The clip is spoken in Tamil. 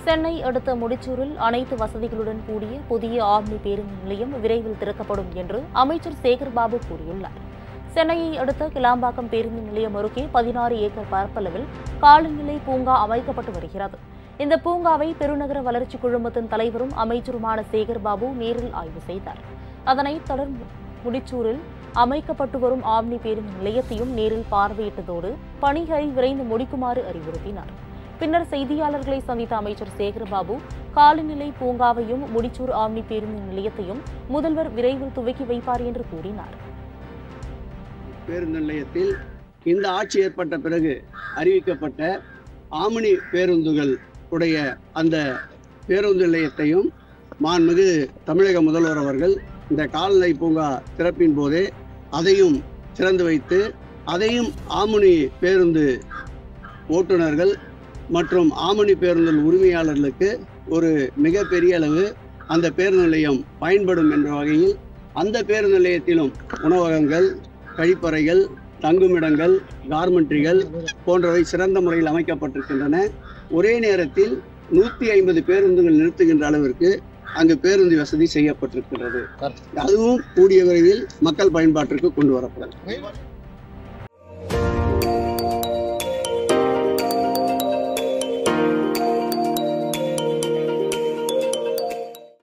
சென்னை அடுத்த முடிச்சூரில் அனைத்து வசதிகளுடன் கூடிய புதிய ஆம்னி பேருந்து நிலையம் விரைவில் திறக்கப்படும் என்று அமைச்சர் சேகர்பாபு கூறியுள்ளார் சென்னையை அடுத்த கிளாம்பாக்கம் பேருந்து நிலையம் அருகே பதினாறு ஏக்கர் பரப்பளவில் காலநிலை பூங்கா அமைக்கப்பட்டு வருகிறது இந்த பூங்காவை பெருநகர வளர்ச்சி குழுமத்தின் தலைவரும் அமைச்சருமான சேகர்பாபு நேரில் ஆய்வு செய்தார் அதனைத் தொடர்ந்து முடிச்சூரில் அமைக்கப்பட்டு வரும் ஆம்னி பேருந்து நிலையத்தையும் நேரில் பார்வையிட்டதோடு பணிகளை விரைந்து முடிக்குமாறு அறிவுறுத்தினார் பின்னர் செய்தியாளர்களை சந்தித்த அமைச்சர் சேகர்பாபு காலநிலை பூங்காவையும் முடிச்சூர் ஆம்னி பேருந்து நிலையத்தையும் முதல்வர் விரைவில் துவக்கி வைப்பார் என்று கூறினார் பேருந்து நிலையத்தில் இந்த ஆட்சி ஏற்பட்ட பிறகு அறிவிக்கப்பட்ட ஆம்னி பேருந்துகள் உடைய அந்த பேருந்து நிலையத்தையும் மாண்புமிகு தமிழக முதல்வர் அவர்கள் இந்த கால்நடை பூங்கா திறப்பின் போதே அதையும் திறந்து வைத்து அதையும் ஆமுனி பேருந்து ஓட்டுநர்கள் மற்றும் ஆமணி பேருந்தில் உரிமையாளர்களுக்கு ஒரு மிகப்பெரிய அளவு அந்த பேருந்து நிலையம் பயன்படும் என்ற வகையில் அந்த பேருந்து நிலையத்திலும் உணவகங்கள் கழிப்பறைகள் தங்குமிடங்கள் கார்மெண்ட்ரிகள் போன்றவை சிறந்த முறையில் அமைக்கப்பட்டிருக்கின்றன ஒரே நேரத்தில் நூற்றி ஐம்பது பேருந்துகள் நிறுத்துகின்ற அளவிற்கு அங்கு பேருந்து வசதி செய்யப்பட்டிருக்கிறது அதுவும் கூடிய விரைவில் மக்கள் பயன்பாட்டிற்கு கொண்டு வரப்படும்